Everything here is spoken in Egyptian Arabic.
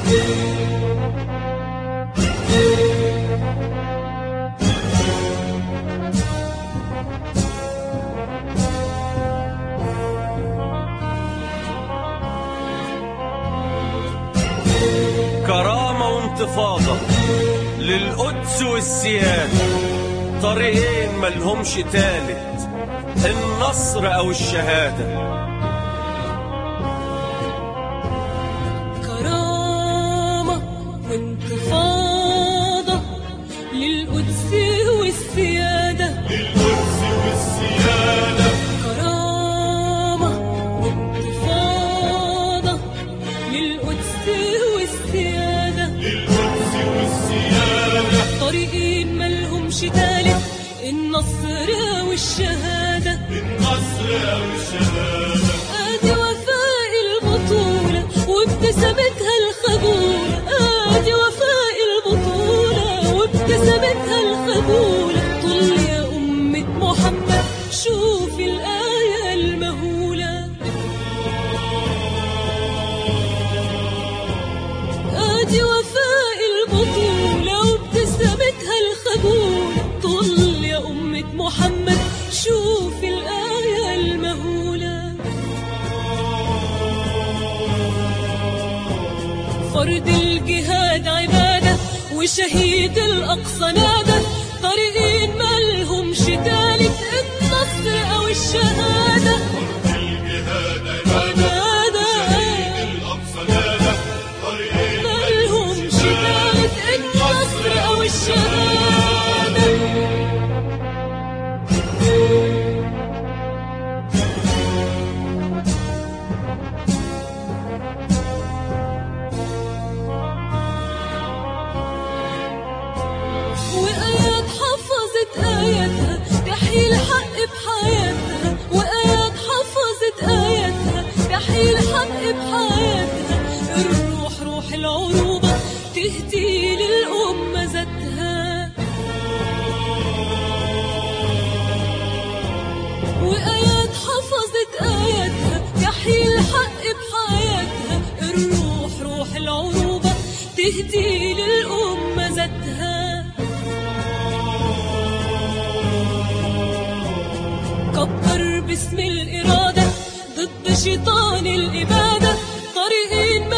كرامة وانتفاضة للقدس والسيادة طريقين ملهمش تالت النصر أو الشهادة كرامة وانتفاضة للقدس والسيادة للقدس والسيادة كرامة وانتفاضة للقدس والسيادة للقدس والسيادة طريقين ملهمش تالت النصر والشهادة النصر أو الشهادة ادي وفاء البطولة وابتسامتها الخجولة ادي وفاء البطولة وابتسامتها الخجولة طل يا أمة محمد شوفي الآية المهولة ادي وفاء البطولة وابتسامتها الخجولة طل يا أمة محمد شوفي الآية المهولة فرد الجهاد عبادة وشهيد الأقصى نادى طريقين مالهمش تالت النصر أو الشهادة الجهاد عبادة عبادة شهيد الأقصى نادى طريقين مالهمش تالت النصر أو الشهادة وآيات حفظت آياتها تحيي الحق بحياتها وآيات حفظت آياتها تحيي الحق بحياتها الروح روح العروبة تهدي للأمة ذاتها وآيات حفظت آياتها تحيي الحق بحياتها الروح روح العروبة تهدي للأمة ذاتها كبر باسم الإرادة ضد شيطان الإبادة طريقين